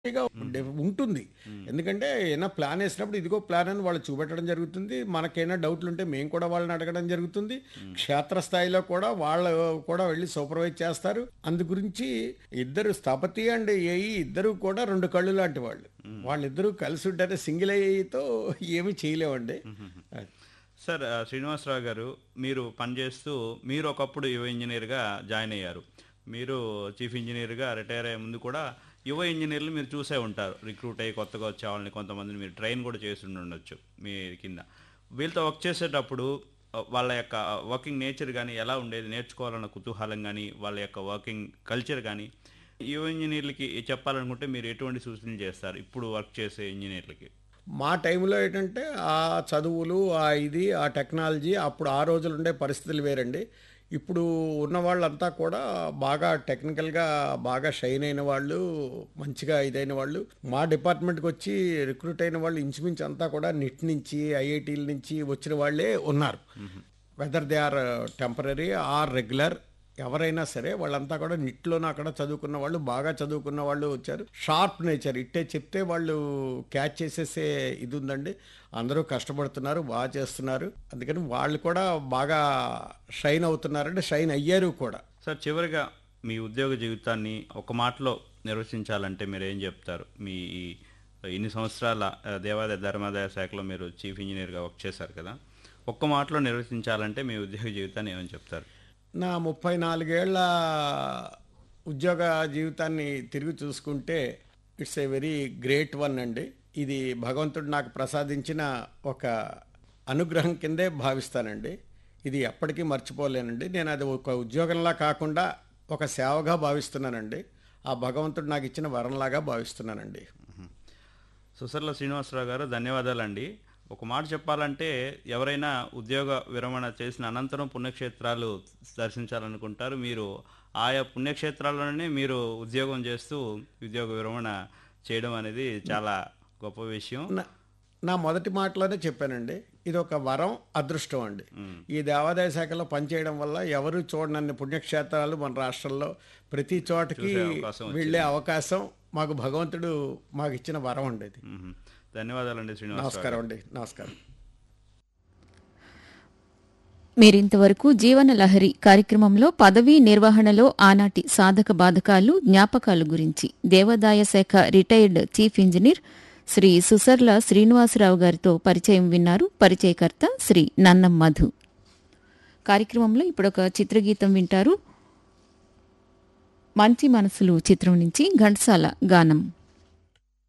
గా ఉండే- ఉంటుంది ఎందుకంటే ఏమైనా ప్లాన్ వేసినప్పుడు ఇదిగో ప్లాన్ అని వాళ్ళు చూపెట్టడం జరుగుతుంది మనకైనా డౌట్లు ఉంటే మేము కూడా వాళ్ళని అడగడం జరుగుతుంది క్షేత్రస్థాయిలో కూడా వాళ్ళు కూడా వెళ్ళి సూపర్వైజ్ చేస్తారు అందు గురించి ఇద్దరు స్థపతి అండ్ ఏఈ ఇద్దరు కూడా రెండు కళ్ళు లాంటి వాళ్ళు వాళ్ళిద్దరూ కలిసి ఉంటేనే సింగిల్ ఏఈతో ఏమీ చేయలేవండి సార్ ఆ, శ్రీనివాసరావు గారు మీరు పనిచేస్తూ మీరు ఒకప్పుడు యువ ఇంజనీర్గా జాయిన్ అయ్యారు మీరు చీఫ్ ఇంజనీర్గా రిటైర్ అయ్యే ముందు కూడా యువ ఇంజనీర్లు మీరు చూసే ఉంటారు రిక్రూట్ అయ్యి కొత్తగా వచ్చే వాళ్ళని కొంతమందిని మీరు ట్రైన్ కూడా చేసి ఉండొచ్చు మీ కింద వీళ్ళతో వర్క్ చేసేటప్పుడు ఆ, వాళ్ళ యొక్క వర్కింగ్ నేచర్ కానీ ఎలా ఉండేది నేర్చుకోవాలన్న కుతూహలం కానీ వాళ్ళ యొక్క వర్కింగ్ కల్చర్ కానీ యువ ఇంజనీర్లకి చెప్పాలనుకుంటే మీరు ఎటువంటి సూచనలు చేస్తారు ఇప్పుడు వర్క్ చేసే ఇంజనీర్లకి మా టైంలో ఏంటంటే ఆ చదువులు ఆ ఇది ఆ టెక్నాలజీ అప్పుడు ఆ రోజులు ఉండే పరిస్థితులు వేరండి ఇప్పుడు ఉన్న వాళ్ళంతా కూడా బాగా టెక్నికల్గా బాగా షైన్ అయిన వాళ్ళు మంచిగా ఇదైన వాళ్ళు మా డిపార్ట్మెంట్కి వచ్చి రిక్రూట్ అయిన వాళ్ళు ఇంచుమించు అంతా కూడా నిట్ నుంచి ఐఐటీల నుంచి వచ్చిన వాళ్ళే ఉన్నారు whether they are temporary or regular ఎవరైనా సరే వాళ్ళంతా కూడా నిట్లోనే అక్కడ చదువుకున్న వాళ్ళు బాగా చదువుకున్న వాళ్ళు వచ్చారు షార్ప్ నేచర్ ఇట్టే చెప్తే వాళ్ళు క్యాచ్ చేసేసే ఇది ఉందండి అందరూ కష్టపడుతున్నారు బాగా చేస్తున్నారు అందుకని వాళ్ళు కూడా బాగా షైన్ అవుతున్నారంటే షైన్ అయ్యారు కూడా సార్ చివరిగా మీ ఉద్యోగ జీవితాన్ని ఒక మాటలో నిర్వచించాలంటే మీరు ఏం చెప్తారు మీ ఈ ఇన్ని సంవత్సరాల ఆ, దేవాదాయ ధర్మాదాయ శాఖలో మీరు చీఫ్ ఇంజనీర్గా వర్క్ చేశారు కదా ఒక్క మాటలో నిర్వచించాలంటే మీ ఉద్యోగ జీవితాన్ని ఏమని చెప్తారు నా ముప్పై నాలుగేళ్ల ఉద్యోగ జీవితాన్ని తిరిగి చూసుకుంటే it's a very great one అండి ఇది భగవంతుడు నాకు ప్రసాదించిన ఒక అనుగ్రహం కిందే భావిస్తానండి ఇది ఎప్పటికీ మర్చిపోలేనండి నేను అది ఒక ఉద్యోగంలా కాకుండా ఒక సేవగా భావిస్తున్నానండి ఆ భగవంతుడు నాకు ఇచ్చిన వరంలాగా భావిస్తున్నానండి సుసర్ల శ్రీనివాసరావు గారు ధన్యవాదాలండి ఒక మాట చెప్పాలంటే ఎవరైనా ఉద్యోగ విరమణ చేసిన అనంతరం పుణ్యక్షేత్రాలు దర్శించాలనుకుంటారు మీరు ఆయా పుణ్యక్షేత్రాల్లోనే మీరు ఉద్యోగం చేస్తూ ఉద్యోగ విరమణ చేయడం అనేది చాలా గొప్ప విషయం నా- నా మొదటి మాటలోనే చెప్పానండి ఇది ఒక వరం అదృష్టం అండి ఈ దేవాదాయ శాఖలో పనిచేయడం వల్ల ఎవరు చూడనన్ని పుణ్యక్షేత్రాలు మన రాష్ట్రంలో ప్రతి చోటకి చూసే అవకాశం వెళ్ళే అవకాశం మాకు భగవంతుడు మాకు ఇచ్చిన వరం అండి ఇది మ్మ్. ధన్యవాదాలండి శ్రీనివాసరావు నమస్కారం అండి నమస్కారం మీరింతవరకు జీవన లహరి కార్యక్రమంలో పదవీ నిర్వహణలో ఆనాటి సాధక బాధకాలు జ్ఞాపకాలు గురించి దేవాదాయ శాఖ retired chief engineer Shri Susarla Srinivasarao గారితో పరిచయం విన్నారు పరిచయకర్త శ్రీ నన్నం మధు కార్యక్రమంలో ఇప్పుడొక చిత్రగీతం వింటారు మంచి మనసులు చిత్రం నుంచి ఘంటసాల గానం